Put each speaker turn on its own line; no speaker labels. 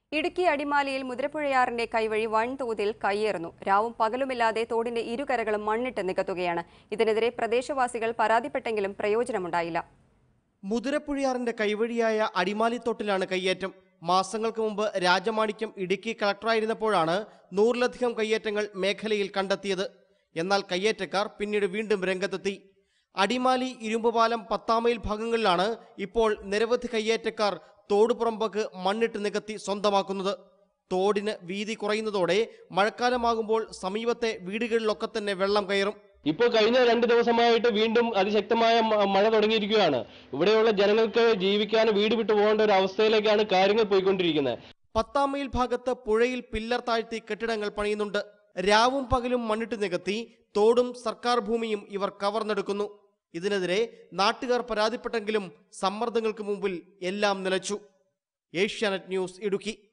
ഇടുക്കി അടിമാലിയിൽ മുതിരപ്പുഴയാറിന്റെ കൈവഴി വൻതോതിൽ കയ്യേറുന്നു രാവും പകലുമില്ലാതെ തോടിന്റെ ഇരുകരകളും മണ്ണിട്ട് നികത്തുകയാണ് ഇതിനെതിരെ പ്രദേശവാസികൾ പരാതിപ്പെട്ടെങ്കിലും പ്രയോജനമുണ്ടായില്ല
മുതിരപ്പുഴയാറിന്റെ കൈവഴിയായ അടിമാലിത്തോട്ടിലാണ് കയ്യേറ്റം മാസങ്ങൾക്ക് മുമ്പ് രാജമാണിക്യം ഇടുക്കി കളക്ടറായിരുന്നപ്പോഴാണ് നൂറിലധികം കയ്യേറ്റങ്ങൾ മേഖലയിൽ കണ്ടെത്തിയത് എന്നാൽ കയ്യേറ്റക്കാർ പിന്നീട് വീണ്ടും രംഗത്തെത്തി അടിമാലി ഇരുമ്പുപാലം പത്താമയിൽ ഭാഗങ്ങളിലാണ് ഇപ്പോൾ നിരവധി കയ്യേറ്റക്കാർ തോട് പുറമ്പക്ക് മണ്ണിട്ട് നികത്തി സ്വന്തമാക്കുന്നത് തോടിന് വീതി കുറയുന്നതോടെ മഴക്കാലമാകുമ്പോൾ സമീപത്തെ വീടുകളിലൊക്കെ തന്നെ വെള്ളം കയറും
ഇപ്പോൾ കഴിഞ്ഞ രണ്ട് ദിവസമായിട്ട് വീണ്ടും അതിശക്തമായ മ- മഴ തുടങ്ങിയിരിക്കുകയാണ് ഇവിടെയുള്ള ജനങ്ങൾക്ക് ജീവിക്കാനും വീട് വിട്ടു പോകേണ്ട ഒരു അവസ്ഥയിലേക്കാണ് കാര്യങ്ങൾ പോയിക്കൊണ്ടിരിക്കുന്നത്
പത്താമയിൽ ഭാഗത്ത് പുഴയിൽ പില്ലർ താഴ്ത്തി കെട്ടിടങ്ങൾ പണിയുന്നുണ്ട് രാവും പകലും മണ്ണിട്ട് നികത്തി തോടും സർക്കാർ ഭൂമിയും ഇവർ കവർന്നെടുക്കുന്നു ഇതിനെതിരെ നാട്ടുകാർ പരാതിപ്പെട്ടെങ്കിലും സമ്മർദ്ദങ്ങൾക്ക് മുമ്പിൽ എല്ലാം നിലച്ചു ഏഷ്യാനെറ്റ് ന്യൂസ് ഇടുക്കി